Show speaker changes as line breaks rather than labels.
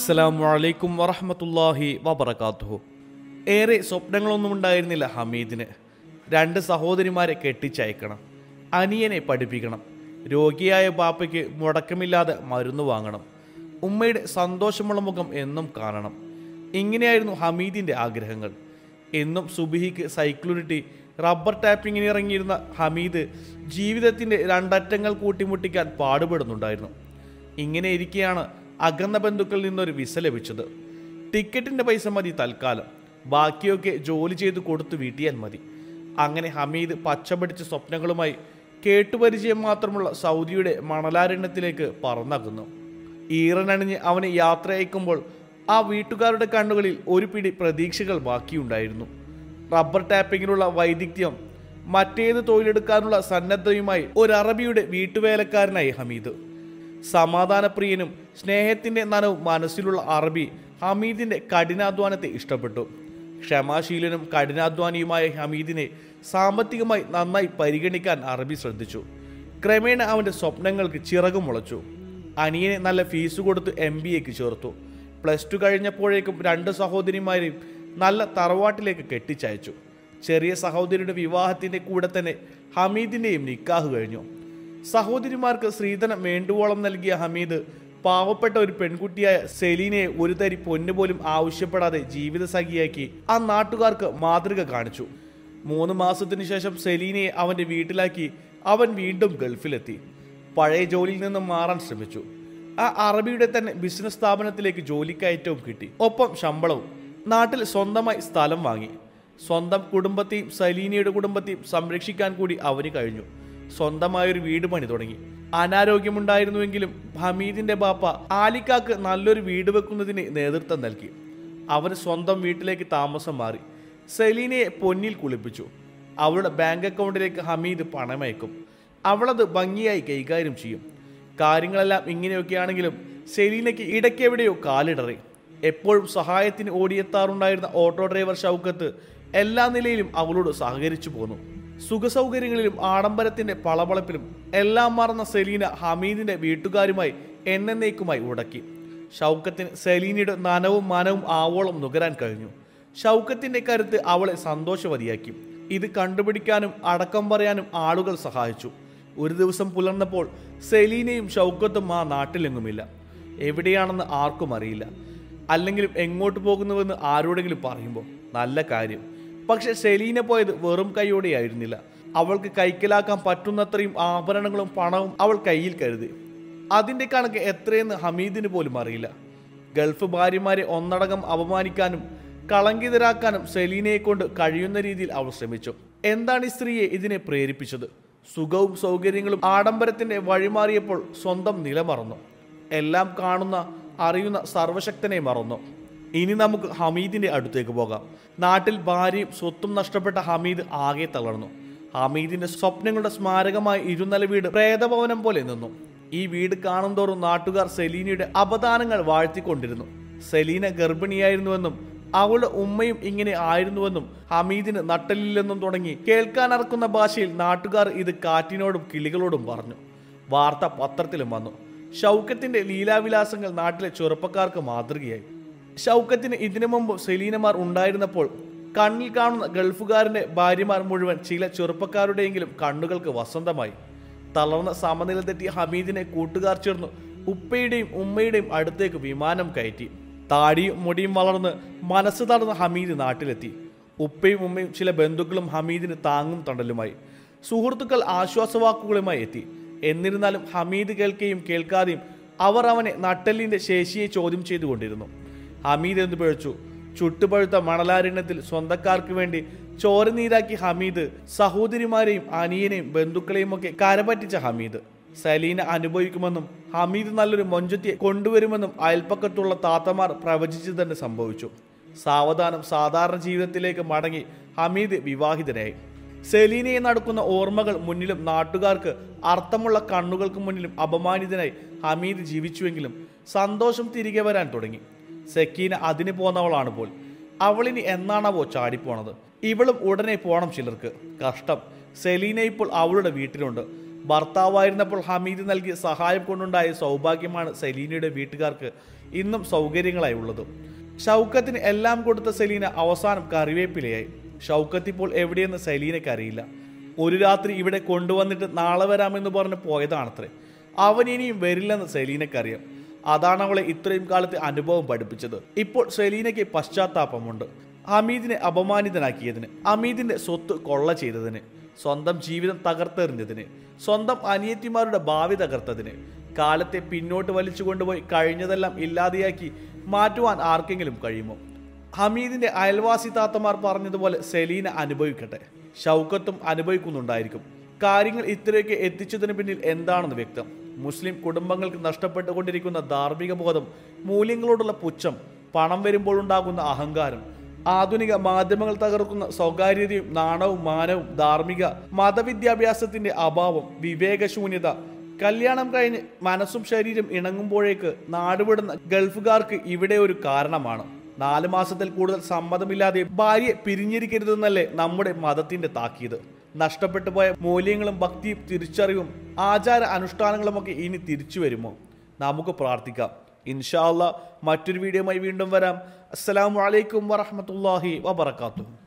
അസ്സലാമു അലൈക്കും വറഹമത്തല്ലാഹി വബർക്കാത്തുഹു ഏറെ സ്വപ്നങ്ങളൊന്നും ഉണ്ടായിരുന്നില്ല ഹമീദിന് രണ്ട് സഹോദരിമാരെ കെട്ടിച്ചയക്കണം അനിയനെ പഠിപ്പിക്കണം രോഗിയായ ബാപ്പയ്ക്ക് മുടക്കമില്ലാതെ മരുന്ന് വാങ്ങണം ഉമ്മയുടെ സന്തോഷമുള്ള മുഖം എന്നും കാണണം ഇങ്ങനെയായിരുന്നു ഹമീദിൻ്റെ ആഗ്രഹങ്ങൾ എന്നും സുബിഹിക്ക് സൈക്കിളുരുട്ടി റബ്ബർ ടാപ്പിങ്ങിന് ഇറങ്ങിയിരുന്ന ഹമീദ് ജീവിതത്തിൻ്റെ രണ്ടറ്റങ്ങൾ കൂട്ടിമുട്ടിക്കാൻ പാടുപെടുന്നുണ്ടായിരുന്നു ഇങ്ങനെ ഇരിക്കെയാണ് അകന്ന ബന്ധുക്കളിൽ നിന്നൊരു വിസ ലഭിച്ചത് ടിക്കറ്റിൻ്റെ പൈസ മതി തൽക്കാലം ബാക്കിയൊക്കെ ജോലി ചെയ്ത് കൊടുത്തു വീട്ടിയാൽ മതി അങ്ങനെ ഹമീദ് പച്ചപിടിച്ച സ്വപ്നങ്ങളുമായി കേട്ടുപരിചയം മാത്രമുള്ള സൗദിയുടെ മണലാരണ്യത്തിലേക്ക് പറന്നകുന്നു ഈറനണിഞ്ഞ് അവനെ യാത്ര അയക്കുമ്പോൾ ആ വീട്ടുകാരുടെ കണ്ണുകളിൽ ഒരു പിടി പ്രതീക്ഷകൾ ബാക്കിയുണ്ടായിരുന്നു റബ്ബർ ടാപ്പിങ്ങിനുള്ള വൈദഗ്ധ്യം മറ്റേത് തൊഴിലെടുക്കാനുള്ള സന്നദ്ധയുമായി ഒരു അറബിയുടെ വീട്ടുവേലക്കാരനായി ഹമീദ് സമാധാനപ്രിയനും സ്നേഹത്തിൻ്റെ നനവും മനസ്സിലുള്ള അറബി ഹമീദിൻ്റെ കഠിനാധ്വാനത്തെ ഇഷ്ടപ്പെട്ടു ക്ഷമാശീലനും കഠിനാധ്വാനിയുമായ ഹമീദിനെ സാമ്പത്തികമായി നന്നായി പരിഗണിക്കാൻ അറബി ശ്രദ്ധിച്ചു ക്രമേണ അവൻ്റെ സ്വപ്നങ്ങൾക്ക് ചിറകു മുളച്ചു അനിയനെ നല്ല ഫീസ് കൊടുത്ത് എം ബി എക്ക് ചേർത്തു പ്ലസ് ടു കഴിഞ്ഞപ്പോഴേക്കും രണ്ട് സഹോദരിമാരെയും നല്ല തറവാട്ടിലേക്ക് കെട്ടിച്ചയച്ചു ചെറിയ സഹോദരിയുടെ വിവാഹത്തിൻ്റെ കൂടെ തന്നെ ഹമീദിൻ്റെയും നിക്കാഹ് കഴിഞ്ഞു സഹോദരിമാർക്ക് സ്ത്രീധനം വേണ്ടുവോളം നൽകിയ ഹമീദ് പാവപ്പെട്ട ഒരു പെൺകുട്ടിയായ സെലീനയെ ഒരു തരി പൊന്നുപോലും ആവശ്യപ്പെടാതെ ജീവിതസഖിയാക്കി ആ നാട്ടുകാർക്ക് മാതൃക കാണിച്ചു മൂന്ന് മാസത്തിനു ശേഷം സെലീനയെ അവന്റെ വീട്ടിലാക്കി അവൻ വീണ്ടും ഗൾഫിലെത്തി പഴയ ജോലിയിൽ നിന്നും മാറാൻ ശ്രമിച്ചു ആ അറബിയുടെ തന്നെ ബിസിനസ് സ്ഥാപനത്തിലേക്ക് ജോലിക്കയറ്റവും കിട്ടി ഒപ്പം ശമ്പളവും നാട്ടിൽ സ്വന്തമായി സ്ഥലം വാങ്ങി സ്വന്തം കുടുംബത്തെയും സലീനയുടെ കുടുംബത്തെയും സംരക്ഷിക്കാൻ കൂടി അവന് കഴിഞ്ഞു സ്വന്തമായൊരു വീട് പണി തുടങ്ങി അനാരോഗ്യമുണ്ടായിരുന്നുവെങ്കിലും ഹമീദിന്റെ ബാപ്പ ആലിക്കാക്ക് നല്ലൊരു വീട് വെക്കുന്നതിന് നേതൃത്വം നൽകി അവന് സ്വന്തം വീട്ടിലേക്ക് താമസം മാറി സലീനയെ പൊന്നിൽ കുളിപ്പിച്ചു അവളുടെ ബാങ്ക് അക്കൗണ്ടിലേക്ക് ഹമീദ് പണമയക്കും അവളത് ഭംഗിയായി കൈകാര്യം ചെയ്യും കാര്യങ്ങളെല്ലാം ഇങ്ങനെയൊക്കെയാണെങ്കിലും സെലീനയ്ക്ക് ഇടയ്ക്കെവിടെയോ കാലിടറി എപ്പോഴും സഹായത്തിന് ഓടിയെത്താറുണ്ടായിരുന്ന ഓട്ടോ ഡ്രൈവർ ഷൗക്കത്ത് എല്ലാ നിലയിലും അവളോട് സഹകരിച്ചു പോന്നു സുഖസൗകര്യങ്ങളിലും ആഡംബരത്തിന്റെ പളപളപ്പിലും എല്ലാം മറന്ന സെലീന ഹമീദിന്റെ വീട്ടുകാരുമായി എന്നേക്കുമായി ഉടക്കി ഷൗക്കത്തിന് സെലീനയുടെ നനവും മനവും ആവോളം നുകരാൻ കഴിഞ്ഞു ഷൗക്കത്തിന്റെ കരുത്ത് അവളെ സന്തോഷവതിയാക്കി ഇത് കണ്ടുപിടിക്കാനും അടക്കം പറയാനും ആളുകൾ സഹായിച്ചു ഒരു ദിവസം പുലർന്നപ്പോൾ സെലീനയും ഷൗക്കത്തും ആ നാട്ടിലെങ്ങുമില്ല എവിടെയാണെന്ന് ആർക്കും അറിയില്ല അല്ലെങ്കിലും എങ്ങോട്ട് പോകുന്നുവെന്ന് ആരോടെങ്കിലും പറയുമ്പോൾ നല്ല കാര്യം പക്ഷെ സെലീന പോയത് വെറും കൈയോടെയായിരുന്നില്ല അവൾക്ക് കൈക്കലാക്കാൻ പറ്റുന്നത്രയും ആഭരണങ്ങളും പണവും അവൾ കയ്യിൽ കരുതി അതിൻ്റെ കണക്ക് എത്രയെന്ന് ഹമീദിന് പോലും അറിയില്ല ഗൾഫ് ഭാര്യമാരെ ഒന്നടങ്കം അപമാനിക്കാനും കളങ്കിതരാക്കാനും സെലീനയെ കൊണ്ട് കഴിയുന്ന രീതിയിൽ അവൾ ശ്രമിച്ചു എന്താണ് ഈ സ്ത്രീയെ ഇതിനെ പ്രേരിപ്പിച്ചത് സുഖവും സൗകര്യങ്ങളും ആഡംബരത്തിന്റെ വഴിമാറിയപ്പോൾ സ്വന്തം നില മറന്നു എല്ലാം കാണുന്ന അറിയുന്ന സർവശക്തനെ മറന്നു ഇനി നമുക്ക് ഹമീദിന്റെ അടുത്തേക്ക് പോകാം നാട്ടിൽ ഭാര്യയും സ്വത്തും നഷ്ടപ്പെട്ട ഹമീദ് ആകെ തളർന്നു ഹമീദിന്റെ സ്വപ്നങ്ങളുടെ സ്മാരകമായി ഇരുന്നല വീട് പ്രേതഭവനം പോലെ നിന്നു ഈ വീട് കാണുന്തോറും നാട്ടുകാർ സെലീനയുടെ അപദാനങ്ങൾ വാഴ്ത്തിക്കൊണ്ടിരുന്നു സെലീന ഗർഭിണിയായിരുന്നുവെന്നും അവളുടെ ഉമ്മയും ഇങ്ങനെ ആയിരുന്നുവെന്നും ഹമീദിന് നട്ടലില്ലെന്നും തുടങ്ങി കേൾക്കാനറക്കുന്ന ഭാഷയിൽ നാട്ടുകാർ ഇത് കാറ്റിനോടും കിളികളോടും പറഞ്ഞു വാർത്ത പത്രത്തിലും വന്നു ഷൗക്കത്തിന്റെ ലീലാവിലാസങ്ങൾ നാട്ടിലെ ചെറുപ്പക്കാർക്ക് മാതൃകയായി ഷൗക്കത്തിന് ഇതിനു മുമ്പ് സെലീനമാർ ഉണ്ടായിരുന്നപ്പോൾ കണ്ണിൽ കാണുന്ന ഗൾഫുകാരന്റെ ഭാര്യമാർ മുഴുവൻ ചില ചെറുപ്പക്കാരുടെയെങ്കിലും കണ്ണുകൾക്ക് വസന്തമായി തളർന്ന സമനില തെറ്റിയ ഹമീദിനെ കൂട്ടുകാർ ചേർന്ന് ഉപ്പയുടെയും ഉമ്മയുടെയും അടുത്തേക്ക് വിമാനം കയറ്റി താടിയും മുടിയും വളർന്ന് മനസ്സ് തളർന്ന ഹമീദ് നാട്ടിലെത്തി ഉപ്പയും ഉമ്മയും ചില ബന്ധുക്കളും ഹമീദിന് താങ്ങും തണ്ടലുമായി സുഹൃത്തുക്കൾ ആശ്വാസവാക്കുകളുമായി എത്തി എന്നിരുന്നാലും ഹമീദ് കേൾക്കുകയും കേൾക്കാതെയും അവർ അവനെ നട്ടെല്ലിന്റെ ശേഷിയെ ചോദ്യം ചെയ്തുകൊണ്ടിരുന്നു ഹമീദ് എന്ന് പിഴച്ചു ചുട്ടുപഴുത്ത മണലാരണ്യത്തിൽ സ്വന്തക്കാർക്ക് വേണ്ടി ചോരനീരാക്കി ഹമീദ് സഹോദരിമാരെയും അനിയനെയും ബന്ധുക്കളെയും ഒക്കെ കരപറ്റിച്ച ഹമീദ് സലീന അനുഭവിക്കുമെന്നും ഹമീദ് നല്ലൊരു മൊഞ്ചത്തിയെ കൊണ്ടുവരുമെന്നും അയൽപ്പക്കത്തുള്ള താത്തമാർ പ്രവചിച്ചു തന്നെ സംഭവിച്ചു സാവധാനം സാധാരണ ജീവിതത്തിലേക്ക് മടങ്ങി ഹമീദ് വിവാഹിതനായി സെലീനയെ നടക്കുന്ന ഓർമ്മകൾ മുന്നിലും നാട്ടുകാർക്ക് അർത്ഥമുള്ള കണ്ണുകൾക്ക് മുന്നിലും അപമാനിതനായി ഹമീദ് ജീവിച്ചുവെങ്കിലും സന്തോഷം തിരികെ വരാൻ തുടങ്ങി സെക്കീന അതിന് പോന്നവളാണ് പോൽ അവളിനി എന്നാണാവോ ചാടിപ്പോണത് ഇവളും ഉടനെ പോണം ചിലർക്ക് കഷ്ടം സെലീന ഇപ്പോൾ അവളുടെ വീട്ടിലുണ്ട് ഭർത്താവായിരുന്നപ്പോൾ ഹമീദ് നൽകിയ സഹായം കൊണ്ടുണ്ടായ സൗഭാഗ്യമാണ് സലീനയുടെ വീട്ടുകാർക്ക് ഇന്നും സൗകര്യങ്ങളായി ഉള്ളത് ഷൗക്കത്തിന് എല്ലാം കൊടുത്ത സലീന അവസാനം കറിവേപ്പിലയായി ഷൗക്കത്ത് ഇപ്പോൾ എവിടെയെന്ന് സലീനയ്ക്ക് അറിയില്ല ഒരു രാത്രി ഇവിടെ കൊണ്ടുവന്നിട്ട് നാളെ വരാമെന്ന് പറഞ്ഞ് പോയതാണത്രേ അവൻ ഇനിയും വരില്ലെന്ന് സലീനയ്ക്കറിയാം അതാണ് അവളെ ഇത്രയും കാലത്തെ അനുഭവം പഠിപ്പിച്ചത് ഇപ്പോൾ സലീനയ്ക്ക് പശ്ചാത്താപമുണ്ട് ഹമീദിനെ അപമാനിതനാക്കിയതിന് ഹമീദിന്റെ സ്വത്ത് കൊള്ള ചെയ്തതിന് സ്വന്തം ജീവിതം തകർത്തെറിഞ്ഞതിന് സ്വന്തം അനിയത്തിമാരുടെ ഭാവി തകർത്തതിന് കാലത്തെ പിന്നോട്ട് വലിച്ചു കൊണ്ടുപോയി കഴിഞ്ഞതെല്ലാം ഇല്ലാതെയാക്കി മാറ്റുവാൻ ആർക്കെങ്കിലും കഴിയുമോ ഹമീദിന്റെ അയൽവാസി താത്തമാർ പറഞ്ഞതുപോലെ സെലീന അനുഭവിക്കട്ടെ ഷൗക്കത്തും അനുഭവിക്കുന്നുണ്ടായിരിക്കും കാര്യങ്ങൾ ഇത്രയൊക്കെ എത്തിച്ചതിന് പിന്നിൽ എന്താണെന്ന് വ്യക്തം മുസ്ലിം കുടുംബങ്ങൾക്ക് നഷ്ടപ്പെട്ടുകൊണ്ടിരിക്കുന്ന ധാർമ്മിക ബോധം മൂല്യങ്ങളോടുള്ള പുച്ഛം പണം വരുമ്പോൾ ഉണ്ടാകുന്ന അഹങ്കാരം ആധുനിക മാധ്യമങ്ങൾ തകർക്കുന്ന സ്വകാര്യതയും നാണവും മാനവും ധാർമ്മിക മതവിദ്യാഭ്യാസത്തിന്റെ അഭാവം വിവേകശൂന്യത കല്യാണം കഴിഞ്ഞ് മനസ്സും ശരീരം ഇണങ്ങുമ്പോഴേക്ക് നാടുവിടുന്ന ഗൾഫുകാർക്ക് ഇവിടെ ഒരു കാരണമാണ് നാല് മാസത്തിൽ കൂടുതൽ സമ്മതമില്ലാതെ ഭാര്യയെ പിരിഞ്ഞിരിക്കരുതെന്നല്ലേ നമ്മുടെ മതത്തിന്റെ താക്കീത് നഷ്ടപ്പെട്ടു പോയ മൂല്യങ്ങളും ഭക്തിയും തിരിച്ചറിവും ആചാര അനുഷ്ഠാനങ്ങളുമൊക്കെ ഇനി തിരിച്ചു വരുമോ നമുക്ക് പ്രാർത്ഥിക്കാം ഇൻഷാല്ല മറ്റൊരു വീഡിയോയുമായി വീണ്ടും വരാം അസ്സലാമു അലൈക്കും വറഹമത്തല്ലാഹി വബർക്കാത്തു